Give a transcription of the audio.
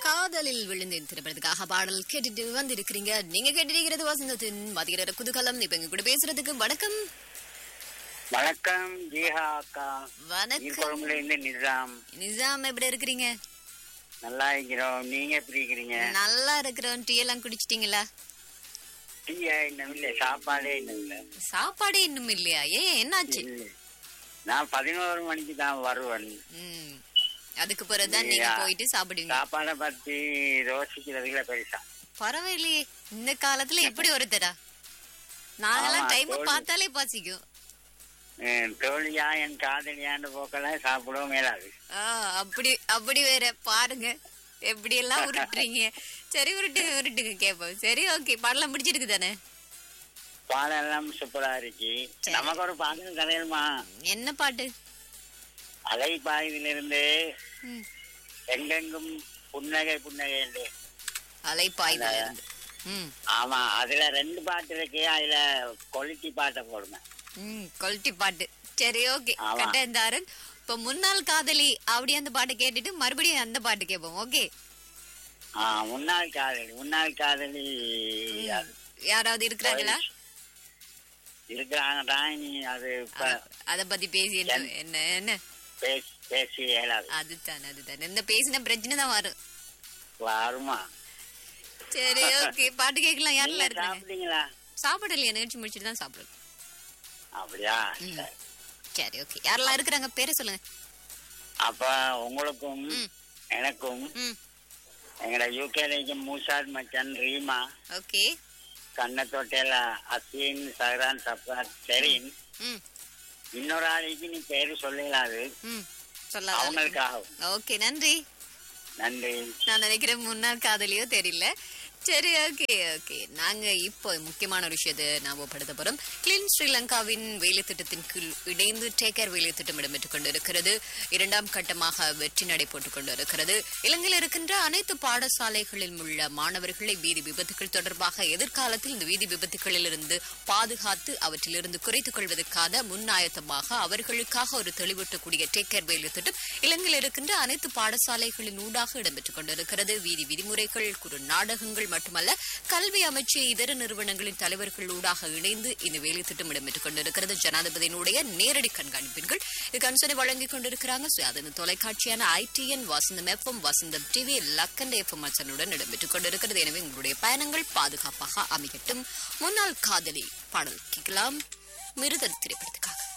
காதலில் விழுந்தேன் திரைப்படத்துக்காக பாடல் கேட்டுட்டு வந்திருக்கிறீங்க நீங்க கேட்டிருக்கிறது வசந்தத்தின் மதிய நேர குதூகலம் இப்ப எங்க கூட பேசுறதுக்கு வணக்கம் வணக்கம் ஜீஹா அக்கா வணக்கம் ஈர்குழம்புல இருந்து நிசாம் நிசாம் எப்படி இருக்கிறீங்க நல்லா இருக்கிறோம் நீங்க எப்படி இருக்கிறீங்க நல்லா இருக்கிறோம் டீ எல்லாம் குடிச்சிட்டீங்களா டீயா இன்னும் இல்ல சாப்பாடே இன்னும் இல்ல சாப்பாடே இன்னும் இல்லையா ஏன் என்னாச்சு இல்ல. நான் பதினோரு மணிக்கு தான் வருவேன் ம் அதுக்கு பிறகுதான் நீங்க இல்லையா? போயிட்டு சாப்பிடுவீங்க சாப்பாடை பத்தி யோசிக்கிறதுல பெருசா பரவாயில்லையே இந்த காலத்துல இப்படி ஒருத்தரா நாங்கெல்லாம் ஆமா, டைம் தோழி. பார்த்தாலே பாசிக்கும் என் தோழியா என் காதலியான்னு போக்கெல்லாம் சாப்பிடவும் மேலாது ஆ, அப்படி அப்படி வேற பாருங்க எப்படி எல்லாம் உருட்டுறீங்க சரி உருட்டுங்க உருட்டுங்க கேப்போம் சரி ஓகே பாடலாம் பிடிச்சிருக்கு தானே பாடம் எல்லாம் சூப்பரா இருக்கு சரி. நமக்கு ஒரு பாடம் கதையுமா என்ன பாட்டு அலை பாய்விலிருந்து ம், எங்கெங்கும் புன்னகை புன்னகை என்று. அலைப்பாய்தல இருந்து ம் ஆமா அதுல ரெண்டு பாட்டு இருக்கு அதுல குவாலிட்டி பாட்டை போடுங்க ம் குவாலிட்டி பாட்டு சரி ஓகே ஆமா. கட்டாந்தாரு இப்ப முன்னாள் காதலி அப்படி அந்த பாட்டு கேட்டுட்டு மறுபடியும் அந்த பாட்டு கேட்போம் ஓகே ஆ, முன்னாள் காதலி முன்னாள் காதலி அது யாராவது இருக்கிறாங்களா இருக்கிறாங்க தான் நீ அது இப்ப அத பத்தி பேசி என்ன என்ன என்ன பேசி பேசி இயலாது அதுதான் அதுதான் இந்த பேசின பிரச்சனை தான் வரும் வருமா சரி ஓகே பாட்டு கேட்கலாம் நீங்க யாரெல்லாம் இருக்காங்க சாப்பிட்டீங்களா சாப்பிடலையா நிகழ்ச்சி முடிச்சுட்டு தான் சாப்பிடுறோம் அப்படியா ம். சரி. சரி ஓகே யாரெல்லாம் இருக்கிறாங்க பேரை சொல்லுங்க அப்ப உங்களுக்கும் ம். எனக்கும் ம் எங்கட யூகேலைக்கு மூசாத் மச்சான் ரீமா ஓகே கண்ணத்தொட்டையில அசீன் சஹரான் சப்ரான் செரீன் ம் இன்னொரு ஆளுக்கு நீ பேரு சொல்லலாது ம் சொல்லாத அவங்களுக்காகவும் ஓகே நன்றி நன்றி நான் நினைக்கிறேன் முன்னாள் காதலியோ தெரியல சரி ஓகே ஓகே நாங்க இப்போ முக்கியமான ஒரு விஷயத்தை ஞாபகப்படுத்த போறோம் கிளீன் ஸ்ரீலங்காவின் வேலை திட்டத்தின் கீழ் இணைந்து டேக்கர் வேலை திட்டம் இடம்பெற்றுக் கொண்டிருக்கிறது இரண்டாம் கட்டமாக வெற்றி நடை போட்டுக் கொண்டிருக்கிறது இலங்கையில் இருக்கின்ற அனைத்து பாடசாலைகளில் உள்ள மாணவர்களை வீதி விபத்துகள் தொடர்பாக எதிர்காலத்தில் இந்த வீதி விபத்துகளில் இருந்து பாதுகாத்து அவற்றிலிருந்து குறைத்துக் கொள்வதற்கான முன்னாயத்தமாக அவர்களுக்காக ஒரு தெளிவூட்டக்கூடிய டேக்கர் வேலை திட்டம் இலங்கையில் இருக்கின்ற அனைத்து பாடசாலைகளின் ஊடாக இடம்பெற்றுக் கொண்டிருக்கிறது வீதி விதிமுறைகள் குறு நாடகங்கள் மட்டுமல்ல கல்வி அமைச்சு இதர நிறுவனங்களின் தலைவர்கள் ஊடாக இணைந்து இந்த வேலை திட்டம் இடம்பெற்றுக் கொண்டிருக்கிறது ஜனாதிபதியினுடைய நேரடி கண்காணிப்பின்கள் இது கன்சனை வழங்கிக் கொண்டிருக்கிறாங்க சுயாதீன தொலைக்காட்சியான ITN Vasantham FM Vasantham TV லக்கண்ட எஃப்எம் அச்சனுடன் இடம்பெற்றுக் கொண்டிருக்கிறது எனவே உங்களுடைய பயணங்கள் பாதுகாப்பாக அமையட்டும் முன்னாள் காதலி பாடல் கேட்கலாம் மிருதல் திரைப்படத்துக்காக